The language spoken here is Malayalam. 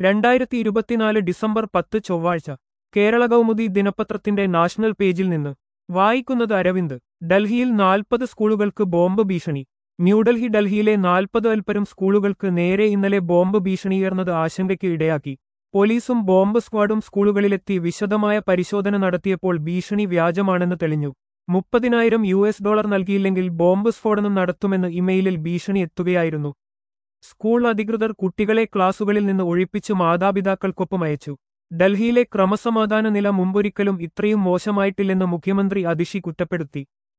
രണ്ടായിരത്തി ഇരുപത്തിനാല് ഡിസംബർ പത്ത് ചൊവ്വാഴ്ച കേരള കൗമുദി ദിനപത്രത്തിന്റെ നാഷണൽ പേജിൽ നിന്ന് വായിക്കുന്നത് അരവിന്ദ് ഡൽഹിയിൽ നാൽപ്പത് സ്കൂളുകൾക്ക് ബോംബ് ഭീഷണി ന്യൂഡൽഹി ഡൽഹിയിലെ നാൽപ്പത് അൽപ്പരം സ്കൂളുകൾക്ക് നേരെ ഇന്നലെ ബോംബ് ഭീഷണിയേർന്നത് ആശങ്കയ്ക്ക് ഇടയാക്കി പോലീസും ബോംബ് സ്ക്വാഡും സ്കൂളുകളിലെത്തി വിശദമായ പരിശോധന നടത്തിയപ്പോൾ ഭീഷണി വ്യാജമാണെന്ന് തെളിഞ്ഞു മുപ്പതിനായിരം യു എസ് ഡോളർ നൽകിയില്ലെങ്കിൽ ബോംബ് സ്ഫോടനം നടത്തുമെന്ന് ഇമെയിലിൽ ഭീഷണി എത്തുകയായിരുന്നു സ്കൂൾ അധികൃതർ കുട്ടികളെ ക്ലാസുകളിൽ നിന്ന് ഒഴിപ്പിച്ച് മാതാപിതാക്കൾക്കൊപ്പം അയച്ചു ഡൽഹിയിലെ ക്രമസമാധാന നില മുമ്പൊരിക്കലും ഇത്രയും മോശമായിട്ടില്ലെന്ന് മുഖ്യമന്ത്രി അതിഷി കുറ്റപ്പെടുത്തി